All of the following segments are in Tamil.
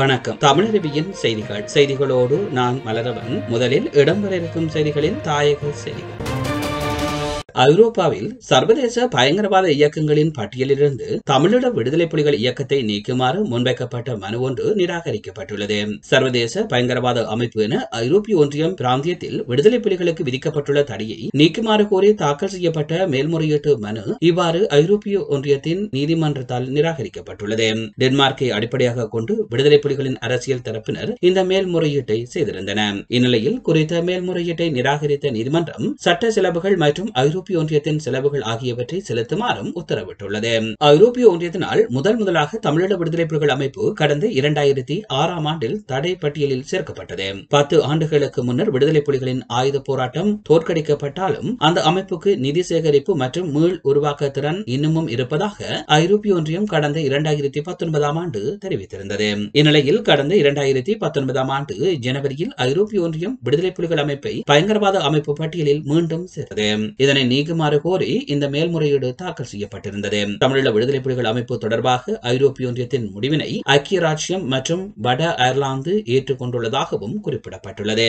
வணக்கம் தமிழருவியின் செய்திகள் செய்திகளோடு நான் மலரவன் முதலில் இடம்பெற இருக்கும் செய்திகளின் தாயக செய்திகள் ஐரோப்பாவில் சர்வதேச பயங்கரவாத இயக்கங்களின் பட்டியலிலிருந்து தமிழீழ விடுதலை புலிகள் இயக்கத்தை நீக்குமாறு முன்வைக்கப்பட்ட மனு ஒன்று நிராகரிக்கப்பட்டுள்ளது சர்வதேச பயங்கரவாத அமைப்பு என ஐரோப்பிய ஒன்றியம் பிராந்தியத்தில் விடுதலை புலிகளுக்கு விதிக்கப்பட்டுள்ள தடையை நீக்குமாறு கோரி தாக்கல் செய்யப்பட்ட மேல்முறையீட்டு மனு இவ்வாறு ஐரோப்பிய ஒன்றியத்தின் நீதிமன்றத்தால் நிராகரிக்கப்பட்டுள்ளது டென்மார்க்கை அடிப்படையாக கொண்டு விடுதலை புலிகளின் அரசியல் தரப்பினர் இந்த மேல்முறையீட்டை செய்திருந்தனர் இந்நிலையில் குறித்த மேல்முறையீட்டை நிராகரித்த நீதிமன்றம் சட்ட செலவுகள் மற்றும் ஐரோப்பிய ஒன்றியத்தின் செலவுகள் ஆகியவற்றை செலுத்துமாறும் உத்தரவிட்டுள்ளது ஐரோப்பிய ஒன்றியத்தினால் முதல் முதலாக தமிழீழ விடுதலை புலிகள் அமைப்பு கடந்த இரண்டாயிரத்தி ஆறாம் ஆண்டில் தடை பட்டியலில் சேர்க்கப்பட்டது பத்து ஆண்டுகளுக்கு முன்னர் விடுதலை புலிகளின் ஆயுத போராட்டம் தோற்கடிக்கப்பட்டாலும் அந்த அமைப்புக்கு நிதி சேகரிப்பு மற்றும் மீள் உருவாக்க திறன் இன்னமும் இருப்பதாக ஐரோப்பிய ஒன்றியம் கடந்த இரண்டாயிரத்தி பத்தொன்பதாம் ஆண்டு தெரிவித்திருந்தது இந்நிலையில் கடந்த இரண்டாயிரத்தி பத்தொன்பதாம் ஆண்டு ஜனவரியில் ஐரோப்பிய ஒன்றியம் விடுதலை புலிகள் அமைப்பை பயங்கரவாத அமைப்பு பட்டியலில் மீண்டும் சேர்த்தது இதனை நீக்குமாறு கோரி இந்த மேல்முறையீடு தாக்கல் செய்யப்பட்டிருந்தது தமிழீழ விடுதலை புலிகள் அமைப்பு தொடர்பாக ஐரோப்பிய ஒன்றியத்தின் முடிவினை ஐக்கிய ராஜ்யம் மற்றும் வட அயர்லாந்து ஏற்றுக்கொண்டுள்ளதாகவும் குறிப்பிடப்பட்டுள்ளது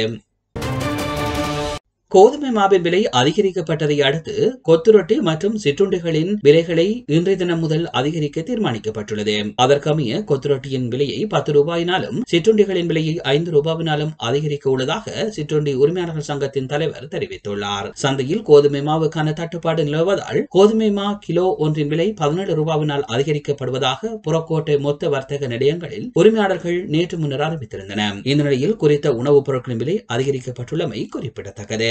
கோதுமை மாவின் விலை அதிகரிக்கப்பட்டதை அடுத்து கொத்துரொட்டி மற்றும் சிற்றுண்டிகளின் விலைகளை இன்றைய தினம் முதல் அதிகரிக்க தீர்மானிக்கப்பட்டுள்ளது அதற்கமைய கொத்துரொட்டியின் விலையை பத்து ரூபாயினாலும் சிற்றுண்டிகளின் விலையை ஐந்து ரூபாயினாலும் அதிகரிக்க உள்ளதாக சிற்றுண்டி உரிமையாளர்கள் சங்கத்தின் தலைவர் தெரிவித்துள்ளார் சந்தையில் கோதுமை மாவுக்கான தட்டுப்பாடு நிலவுவதால் கோதுமை மா கிலோ ஒன்றின் விலை பதினேழு ரூபாவினால் அதிகரிக்கப்படுவதாக புறக்கோட்டை மொத்த வர்த்தக நிலையங்களில் உரிமையாளர்கள் நேற்று முன்னர் அறிவித்திருந்தனர் இந்த நிலையில் குறித்த உணவுப் பொருட்களின் விலை அதிகரிக்கப்பட்டுள்ளமை குறிப்பிடத்தக்கது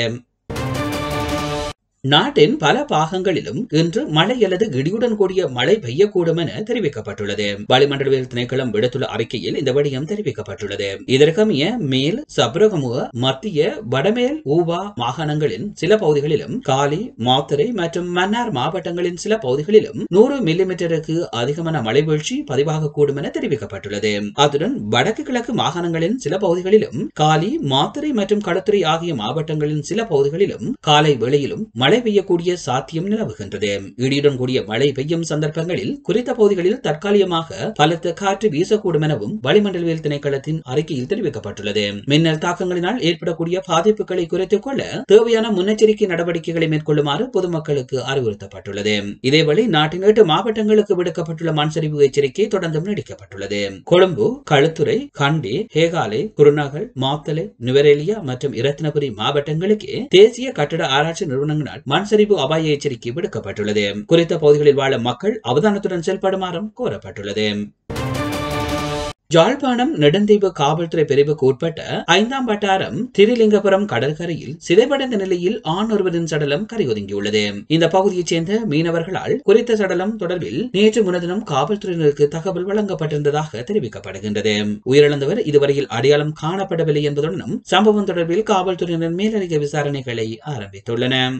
நாட்டின் பல பாகங்களிலும் இன்று மழை அல்லது இடியுடன் கூடிய மழை பெய்யக்கூடும் என தெரிவிக்கப்பட்டுள்ளது வளிமண்டலவியல் திணைக்களம் விடுத்துள்ள அறிக்கையில் இந்த விடயம் தெரிவிக்கப்பட்டுள்ளது இதற்கமைய மேல் சப்ரகமுக மத்திய வடமேல் ஊவா மாகாணங்களின் சில பகுதிகளிலும் காலி மாத்தரை மற்றும் மன்னார் மாவட்டங்களின் சில பகுதிகளிலும் நூறு மில்லிமீட்டருக்கு அதிகமான மழை வீழ்ச்சி பதிவாகக்கூடும் என தெரிவிக்கப்பட்டுள்ளது அத்துடன் வடக்கு கிழக்கு மாகாணங்களின் சில பகுதிகளிலும் காலி மாத்தரை மற்றும் களத்துறை ஆகிய மாவட்டங்களின் சில பகுதிகளிலும் காலை வேளையிலும் மழை பெய்யக்கூடிய சாத்தியம் நிலவுகின்றது இடியுடன் கூடிய மழை பெய்யும் சந்தர்ப்பங்களில் குறித்த பகுதிகளில் தற்காலிகமாக பலத்த காற்று வீசக்கூடும் எனவும் வளிமண்டலவியல் திணைக்களத்தின் அறிக்கையில் தெரிவிக்கப்பட்டுள்ளது மின்னல் தாக்கங்களினால் ஏற்படக்கூடிய பாதிப்புகளை குறைத்துக் கொள்ள தேவையான முன்னெச்சரிக்கை நடவடிக்கைகளை மேற்கொள்ளுமாறு பொதுமக்களுக்கு அறிவுறுத்தப்பட்டுள்ளது இதேவேளை நாட்டின் எட்டு மாவட்டங்களுக்கு விடுக்கப்பட்டுள்ள மண்சரிவு எச்சரிக்கை தொடர்ந்தும் நீடிக்கப்பட்டுள்ளது கொழும்பு களுத்துறை கண்டி ஹேகாலை குருநாகல் மாத்தலை நுவரேலியா மற்றும் இரத்தினபுரி மாவட்டங்களுக்கு தேசிய கட்டட ஆராய்ச்சி நிறுவனங்களால் மண் சரிவு அபாய எச்சரிக்கை விடுக்கப்பட்டுள்ளது குறித்த பகுதிகளில் வாழும் மக்கள் அவதானத்துடன் செயல்படுமாறும் கோரப்பட்டுள்ளது யாழ்ப்பாணம் நெடுந்தீவு காவல்துறை பிரிவுக்கு உட்பட்ட ஐந்தாம் வட்டாரம் திரிலிங்கபுரம் கடற்கரையில் சிதைவடைந்த நிலையில் ஆண் ஒருவரின் சடலம் கரையொதுங்கியுள்ளது இந்த பகுதியைச் சேர்ந்த மீனவர்களால் குறித்த சடலம் தொடர்பில் நேற்று முன்தினம் காவல்துறையினருக்கு தகவல் வழங்கப்பட்டிருந்ததாக தெரிவிக்கப்படுகின்றது உயிரிழந்தவர் இதுவரையில் அடையாளம் காணப்படவில்லை என்பதுடனும் சம்பவம் தொடர்பில் காவல்துறையினர் மேலதிக விசாரணைகளை ஆரம்பித்துள்ளனர்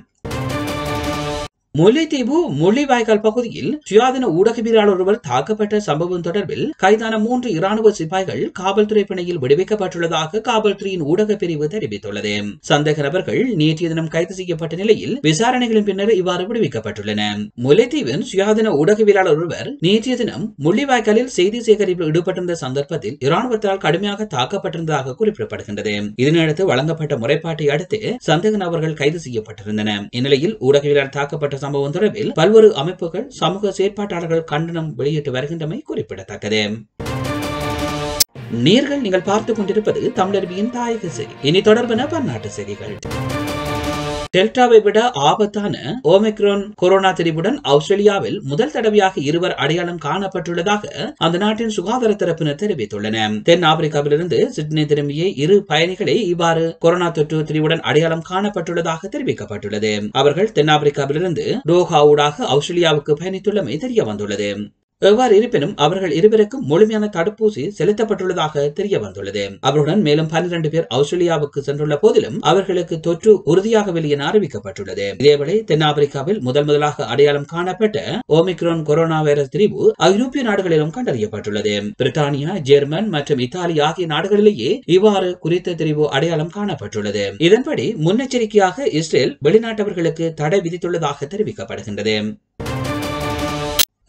முல்லைத்தீவு முள்ளிவாய்க்கால் பகுதியில் சுயாதீன ஊடகவியலாளர் ஒருவர் தாக்கப்பட்ட சம்பவம் தொடர்பில் கைதான மூன்று இராணுவ சிப்பாய்கள் காவல்துறை பிணையில் விடுவிக்கப்பட்டுள்ளதாக காவல்துறையின் ஊடக பிரிவு தெரிவித்துள்ளது சந்தேக நபர்கள் நேற்றைய தினம் கைது செய்யப்பட்ட நிலையில் விசாரணைகளின் பின்னர் இவ்வாறு விடுவிக்கப்பட்டுள்ளன முல்லைத்தீவின் சுயாதீன ஊடகவியலாளர் ஒருவர் நேற்றைய தினம் முள்ளிவாய்க்காலில் செய்தி சேகரிப்பில் ஈடுபட்டிருந்த சந்தர்ப்பத்தில் இராணுவத்தால் கடுமையாக தாக்கப்பட்டிருந்ததாக குறிப்பிடப்படுகின்றது இதனையடுத்து வழங்கப்பட்ட முறைப்பாட்டை அடுத்து சந்தேக நபர்கள் கைது செய்யப்பட்டிருந்தனர் இந்நிலையில் ஊடகவியலாளர் தாக்கப்பட்ட சம்பவம் தொடர்பில் பல்வேறு அமைப்புகள் சமூக செயற்பாட்டாளர்கள் கண்டனம் வெளியிட்டு வருகின்றமை குறிப்பிடத்தக்கது நீர்கள் நீங்கள் பார்த்துக் கொண்டிருப்பது தமிழர்பியின் தாயக செய்தி இனி தொடர்பான பன்னாட்டு செய்திகள் டெல்டாவை விட ஆபத்தான ஓமிக்ரோன் கொரோனா திரிவுடன் ஆஸ்திரேலியாவில் முதல் தடவையாக இருவர் அடையாளம் காணப்பட்டுள்ளதாக அந்த நாட்டின் சுகாதார தரப்பினர் தெரிவித்துள்ளனர் தென் ஆப்பிரிக்காவிலிருந்து சிட்னி திரும்பிய இரு பயணிகளே இவ்வாறு கொரோனா தொற்று திரிவுடன் அடையாளம் காணப்பட்டுள்ளதாக தெரிவிக்கப்பட்டுள்ளது அவர்கள் தென்னாப்பிரிக்காவிலிருந்து டோஹா ஊடாக ஆஸ்திரேலியாவுக்கு பயணித்துள்ளமை தெரிய வந்துள்ளது எவ்வாறு இருப்பினும் அவர்கள் இருவருக்கும் முழுமையான தடுப்பூசி செலுத்தப்பட்டுள்ளதாக தெரிய வந்துள்ளது அவருடன் மேலும் பன்னிரண்டு பேர் ஆஸ்திரேலியாவுக்கு சென்றுள்ள போதிலும் அவர்களுக்கு தொற்று உறுதியாகவில்லை என அறிவிக்கப்பட்டுள்ளது இதேவேளை தென்னாப்பிரிக்காவில் முதல் முதலாக அடையாளம் காணப்பட்ட ஓமிக்ரோன் கொரோனா வைரஸ் திரிவு ஐரோப்பிய நாடுகளிலும் கண்டறியப்பட்டுள்ளது பிரித்தானியா ஜெர்மன் மற்றும் இத்தாலி ஆகிய நாடுகளிலேயே இவ்வாறு குறித்த திரிவு அடையாளம் காணப்பட்டுள்ளது இதன்படி முன்னெச்சரிக்கையாக இஸ்ரேல் வெளிநாட்டவர்களுக்கு தடை விதித்துள்ளதாக தெரிவிக்கப்படுகின்றது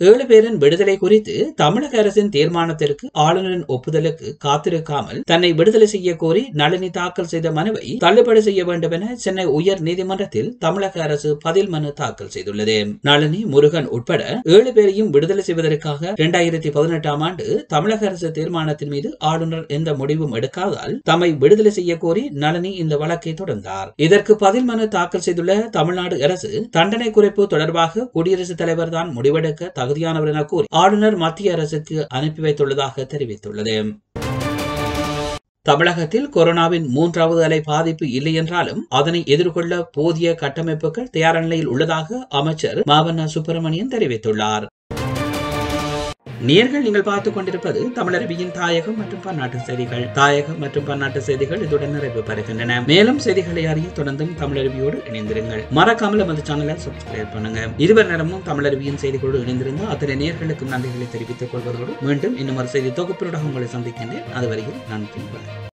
ஏழு பேரின் விடுதலை குறித்து தமிழக அரசின் தீர்மானத்திற்கு ஆளுநரின் ஒப்புதலுக்கு காத்திருக்காமல் தன்னை விடுதலை செய்ய கோரி நளினி தாக்கல் செய்த மனுவை தள்ளுபடி செய்ய வேண்டும் என சென்னை உயர் நீதிமன்றத்தில் தமிழக அரசு பதில் மனு தாக்கல் செய்துள்ளது நளினி முருகன் உட்பட ஏழு பேரையும் விடுதலை செய்வதற்காக இரண்டாயிரத்தி பதினெட்டாம் ஆண்டு தமிழக அரசு தீர்மானத்தின் மீது ஆளுநர் எந்த முடிவும் எடுக்காதால் தம்மை விடுதலை செய்ய கோரி நளினி இந்த வழக்கை தொடர்ந்தார் இதற்கு பதில் மனு தாக்கல் செய்துள்ள தமிழ்நாடு அரசு தண்டனை குறைப்பு தொடர்பாக குடியரசுத் தலைவர் தான் முடிவெடுக்க தகுதியானவர் என கூறி ஆளுநர் மத்திய அரசுக்கு அனுப்பி வைத்துள்ளதாக தெரிவித்துள்ளது தமிழகத்தில் கொரோனாவின் மூன்றாவது அலை பாதிப்பு இல்லை என்றாலும் அதனை எதிர்கொள்ள போதிய கட்டமைப்புகள் தயார் நிலையில் உள்ளதாக அமைச்சர் மாவண்ண சுப்பிரமணியன் தெரிவித்துள்ளார் நேர்கள் நீங்கள் பார்த்துக் கொண்டிருப்பது தமிழரபியின் தாயகம் மற்றும் பன்னாட்டு செய்திகள் தாயகம் மற்றும் பன்னாட்டு செய்திகள் இதுடன் நிறைவு பெறுகின்றன மேலும் செய்திகளை அறிய தொடர்ந்தும் தமிழருவியோடு இணைந்திருங்கள் மறக்காமல் நமது சேனலை சப்ஸ்கிரைப் பண்ணுங்க இதுவரை நேரமும் தமிழருவியின் செய்திகளோடு இணைந்திருந்த அத்தனை நேர்களுக்கும் நன்றிகளை தெரிவித்துக் கொள்வதோடு மீண்டும் இன்னும் ஒரு செய்தி தொகுப்பினோட உங்களை சந்திக்கின்றேன் அதுவரையில் நன்றி வணக்கம்